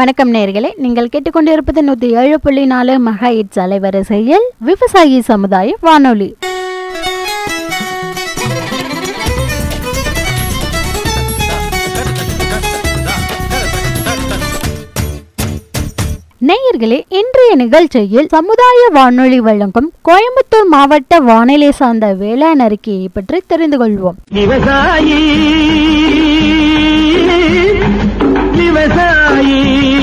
வணக்கம் நேர்களே நீங்கள் கேட்டுக்கொண்டிருப்பது நூத்தி ஏழு புள்ளி நாலு மகா இட்ஸ் அலைவரிசையில் விவசாயி சமுதாய வானொலி நேயர்களே இன்றைய நிகழ்ச்சியில் சமுதாய வானொலி வழங்கும் கோயம்புத்தூர் மாவட்ட வானிலை சார்ந்த வேளாண் அறிக்கையை பற்றி தெரிந்து கொள்வோம் விவசாயி விவசாயி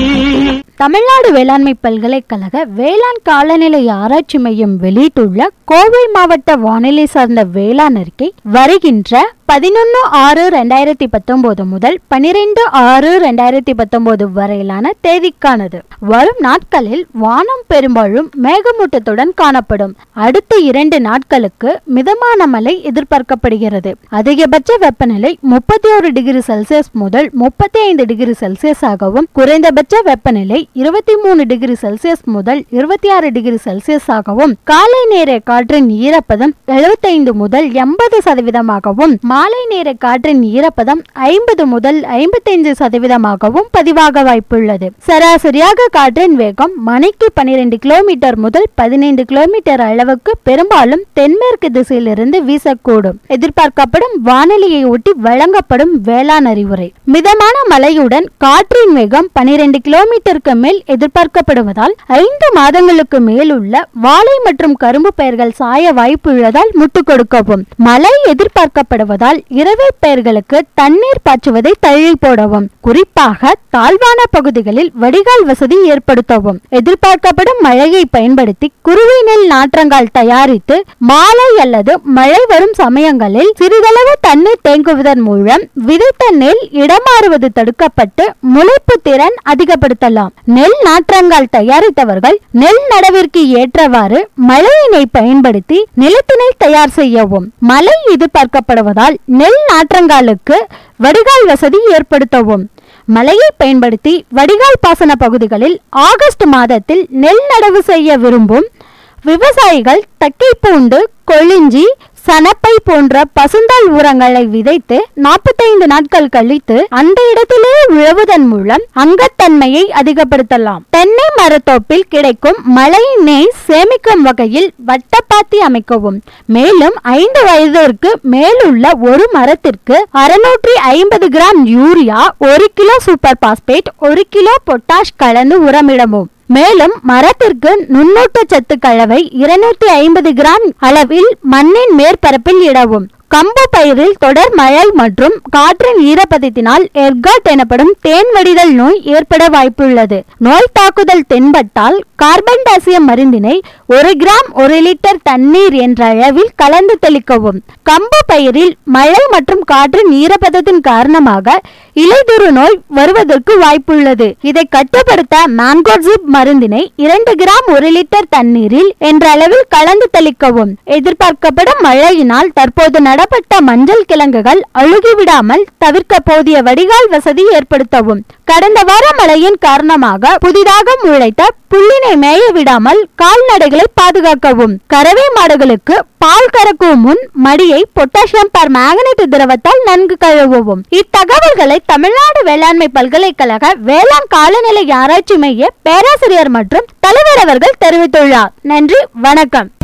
தமிழ்நாடு வேளாண்மை பல்கலைக்கழக வேளாண் காலநிலை ஆராய்ச்சி மையம் வெளியிட்டுள்ள கோவை மாவட்ட வானிலை சார்ந்த வேளாண் அறிக்கை வருகின்ற பதினொன்று ஆறு ரெண்டாயிரத்தி பத்தொன்பது முதல் பனிரெண்டு ஆறு ரெண்டாயிரத்தி பத்தொன்பது வரையிலான தேதிக்கானது வரும் நாட்களில் வானம் பெரும்பாலும் மேகமூட்டத்துடன் காணப்படும் அடுத்த இரண்டு நாட்களுக்கு மிதமான மழை எதிர்பார்க்கப்படுகிறது அதிகபட்ச வெப்பநிலை முப்பத்தி ஒரு டிகிரி செல்சியஸ் முதல் முப்பத்தி ஐந்து டிகிரி செல்சியஸ் ஆகவும் குறைந்தபட்ச வெப்பநிலை இருபத்தி மூணு டிகிரி செல்சியஸ் முதல் இருபத்தி ஆறு டிகிரி செல்சியஸ் ஆகவும் காலை நேர காற்றின் ஈரப்பதம் எழுபத்தைந்து முதல் எண்பது சதவீதமாகவும் மாலை நேர காற்றின் ஈரப்பதம் ஐம்பது முதல் ஐம்பத்தைந்து சதவீதமாகவும் பதிவாக வாய்ப்புள்ளது சராசரியாக காற்றின் வேகம் மணிக்கு பனிரெண்டு கிலோமீட்டர் முதல் பதினைந்து கிலோமீட்டர் அளவுக்கு பெரும்பாலும் தென்மேற்கு திசையிலிருந்து வீசக்கூடும் எதிர்பார்க்கப்படும் வானிலையை ஒட்டி வழங்கப்படும் வேளாண் அறிவுரை மிதமான மழையுடன் காற்றின் வேகம் பனிரெண்டு கிலோமீட்டருக்கு மேல் எதிர்பார்க்கப்படுவதால் ஐந்து மாதங்களுக்கு மேல் உள்ள வாழை மற்றும் கரும்பு பயிர்கள் சாய வாய்ப்புள்ளதால் முட்டு கொடுக்கவும் மழை எதிர்பார்க்கப்படுவதால் இரவை பயிர்களுக்கு தண்ணீர் பாய்ச்சுவதை தள்ளி போடவும் குறிப்பாக தாழ்வான பகுதிகளில் வடிகால் வசதி ஏற்படுத்தவும் எதிர்பார்க்கப்படும் மழையை பயன்படுத்தி குருவை நெல் நாற்றங்கால் தயாரித்து மாலை அல்லது மழை வரும் சமயங்களில் சிறிதளவு தண்ணீர் தேங்குவதன் மூலம் விதைத்த நெல் இடமாறுவது தடுக்கப்பட்டு முளைப்பு திறன் அதிகப்படுத்தலாம் நெல் நாற்றங்கால் தயாரித்தவர்கள் நெல் நடவிற்கு ஏற்றவாறு மழையினை பயன்படுத்தி நிலத்தினை தயார் செய்யவும் மழை எதிர்பார்க்கப்படுவதால் நெல் நாற்றங்காலுக்கு வடிகால் வசதி ஏற்படுத்தவும் மழையை பயன்படுத்தி வடிகால் பாசன பகுதிகளில் ஆகஸ்ட் மாதத்தில் நெல் நடவு செய்ய விரும்பும் விவசாயிகள் தக்கைப்பூண்டு கொளிஞ்சி சனப்பை போன்ற பசுந்தாள் உரங்களை விதைத்து நாற்பத்தைந்து நாட்கள் கழித்து அந்த இடத்திலே உழவுதன் மூலம் அங்கத்தன்மையை அதிகப்படுத்தலாம் தென்னை மரத்தோப்பில் கிடைக்கும் மழையினை சேமிக்கும் வகையில் வட்டப்பாத்தி அமைக்கவும் மேலும் ஐந்து வயதிற்கு மேலுள்ள ஒரு மரத்திற்கு அறுநூற்றி ஐம்பது கிராம் யூரியா ஒரு கிலோ சூப்பர் பாஸ்பேட் ஒரு கிலோ பொட்டாஷ் கலந்து உரமிடவும் மேலும் மரத்திற்கு நுண்ணூட்டச்சத்து கலவை இருநூற்றி ஐம்பது கிராம் அளவில் மண்ணின் மேற்பரப்பில் இடவும் கம்பு பயிரில் தொடர் மழை மற்றும் காற்றின் ஈரப்பதத்தினால் எர்காட் எனப்படும் தேன் வடிதல் நோய் ஏற்பட வாய்ப்புள்ளது நோய் தாக்குதல் தென்பட்டால் கார்பன் டாசியம் மருந்தினை ஒரு கிராம் ஒரு லிட்டர் தண்ணீர் என்ற அளவில் கலந்து தெளிக்கவும் கம்பு பயிரில் மழை மற்றும் காற்றின் ஈரப்பதத்தின் காரணமாக இலைதுரு நோய் வருவதற்கு வாய்ப்புள்ளது இதை கட்டுப்படுத்த மேன்கோசிப் மருந்தினை இரண்டு கிராம் ஒரு லிட்டர் தண்ணீரில் என்ற அளவில் கலந்து தெளிக்கவும் எதிர்பார்க்கப்படும் மழையினால் தற்போது நடப்பட்ட மஞ்சள் கிழங்குகள் அழுகிவிடாமல் தவிர்க்க போதிய வடிகால் வசதி ஏற்படுத்தவும் கடந்த வார மழையின் காரணமாக புதிதாக முளைத்த புல்லினை மேய விடாமல் கால்நடைகளை பாதுகாக்கவும் கறவை மாடுகளுக்கு பால் கறக்கும் முன் மடியை பொட்டாசியம் பர் மேங்கனேட் திரவத்தால் நன்கு கழுவவும் இத்தகவல்களை தமிழ்நாடு வேளாண்மை பல்கலைக்கழக வேளாண் காலநிலை ஆராய்ச்சி மைய பேராசிரியர் மற்றும் தலைவர் அவர்கள் தெரிவித்துள்ளார் நன்றி வணக்கம்